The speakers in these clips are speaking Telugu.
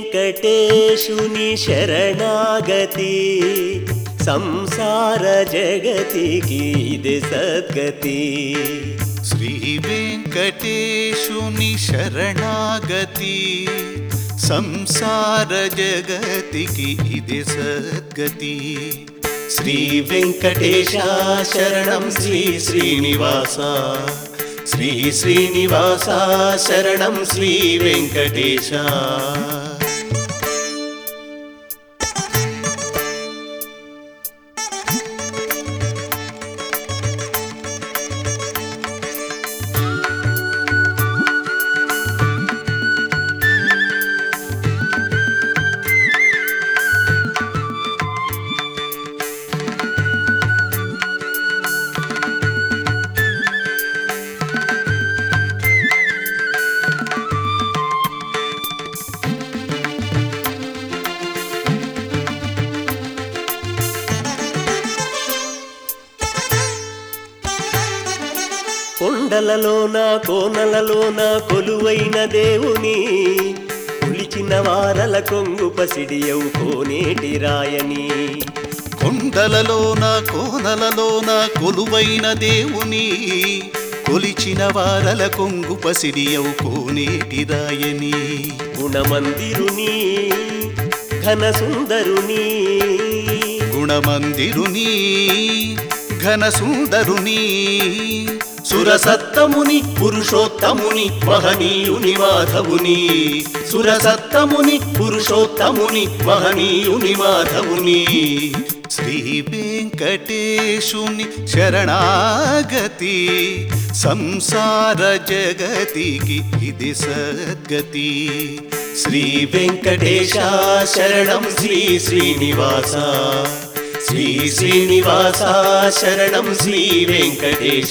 వెంకటేశుని శరణాగతి సంసార జగతికి ఇది సద్గతి శ్రీ వెంకటేశుని శరణాగతి సంసార జగతికి ఇది సద్గతి శ్రీ వెంకటేశ శరణం శ్రీ శ్రీనివాస శ్రీ శ్రీనివాస శరణం శ్రీ వెంకటేశ కొండలలోన కోనలలోన కొలువైన దేవుని పులిచిన వారల కొంగు పసిడియవు కోనేటి రాయని కొండలలోన కోనలలోన కొలువైన దేవుని కొలిచిన వారల కొంగు పసిడియవు కోనేటి రాయని గుణమందిరుని ఘన సుందరుని గుణమందిరుని ఘన సుందరుని సురసత్తముని పురుషోత్తముని మహనీయుని మాధవుని సురసత్తముని పురుషోత్తముని మహనీయుని మాధవుని శ్రీ వెంకటేశుని శరణాగతి సంసార జగతికి ఇది సద్గతి శ్రీ వెంకటేశ శరణం శ్రీ శ్రీనివాస శ్రీ శ్రీనివాస శరణం శ్రీ వెంకటేశ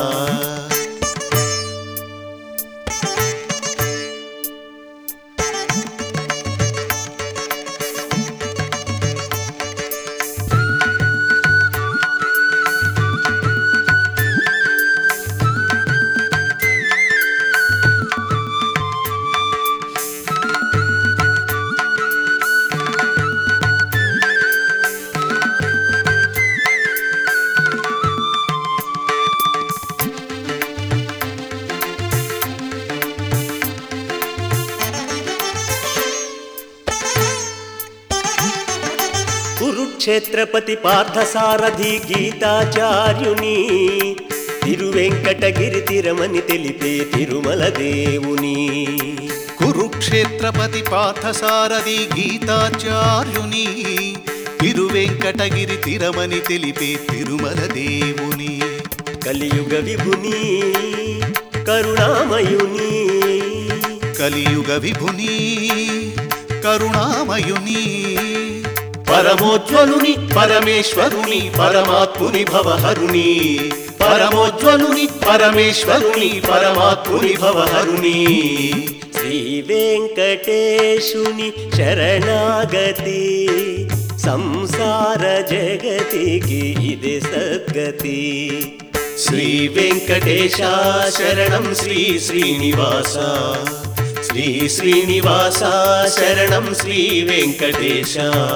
కురుక్షేత్రపతి పార్థసారథి గీతాచార్యుని తిరువెంకటగిరి తిరమని తెలిపే తిరుమల దేవుని కురుక్షేత్రపతి పార్థసారథి గీతాచార్యుని తిరువెంకటగిరి తిరమని తెలిపే తిరుమల దేవుని కలియుగ విభుని కరుణామయుని కలియుగ విభుని కరుణామయుని పరమోజ్వలుని పరమేశ్వరుని పరమాత్ముని భవహరుని పరమోజ్వలుని పరమేశ్వరుని పరమాత్ముని భవహరుని శ్రీ వెంకటేశుని శరణాగతి సంసార జగతికి ఇది సద్గతి శ్రీ వెంకటేశ శరణం శ్రీ శ్రీనివాస శ్రీ శ్రీనివాస శరణం శ్రీ వెంకటేశ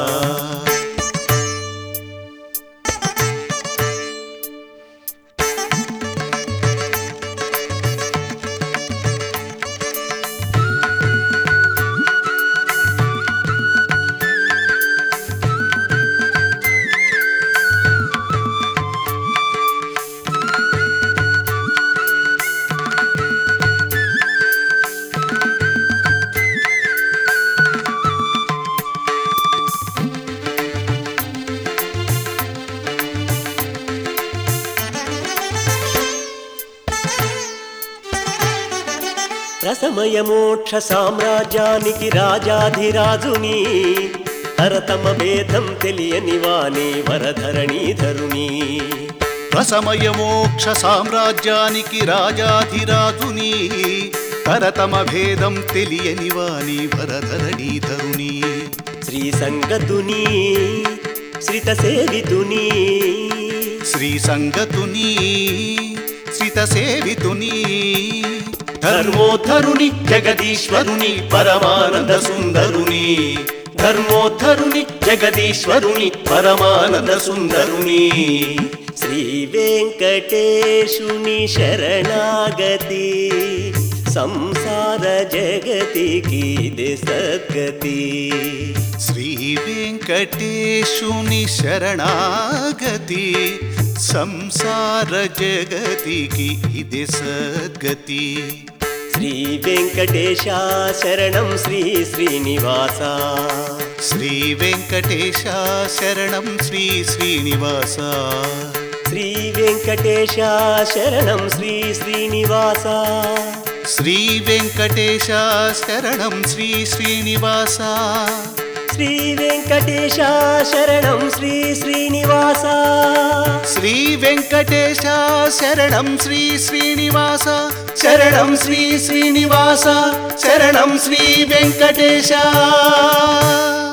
రసమయ మోక్ష సామ్రాజ్యానికి రాజాధిరాజుని తరతమ భేదం తెలియని వాణి వరధరణీధరుని రసమయ మోక్ష సామ్రాజ్యానికి రాజాధిరాజుని తరతమ భేదం తెలియని వాని వరధరణీధరుని శ్రీ సంగతుని శ్రిత సేవితుని శ్రీ సంగతుని శ్రిత సేవితుని ధర్మోద్ధరుని జగదీశ్వరుని పరమానంద సుందరుని ధర్మోద్ధరుని జగదీశ్వరుని పరమానంద సుందరుని శ్రీ వెంకటేశుని శరణాగతి సంసార జగతికి ఇదే సద్గతి శ్రీ వెంకటేశుని శరణాగతి సంసార జగతికి ఇది సద్గతి శ్రీ వెంకటేశ శరణం శ్రీ శ్రీనివాస శ్రీ వెంకటేశ శరణం శ్రీ శ్రీనివాస శ్రీ వెంకటేశ శరణం శ్రీ శ్రీనివాస శ్రీ వెంకటేశ శరణం శ్రీ శ్రీనివాస శ్రీ వెంకటేశ శరణం శ్రీ శ్రీనివాస శ్రీ వెంకటేశ శరణం శ్రీ శ్రీనివాస శరణం శ్రీ శ్రీనివాస శరణం శ్రీ వెంకటేశ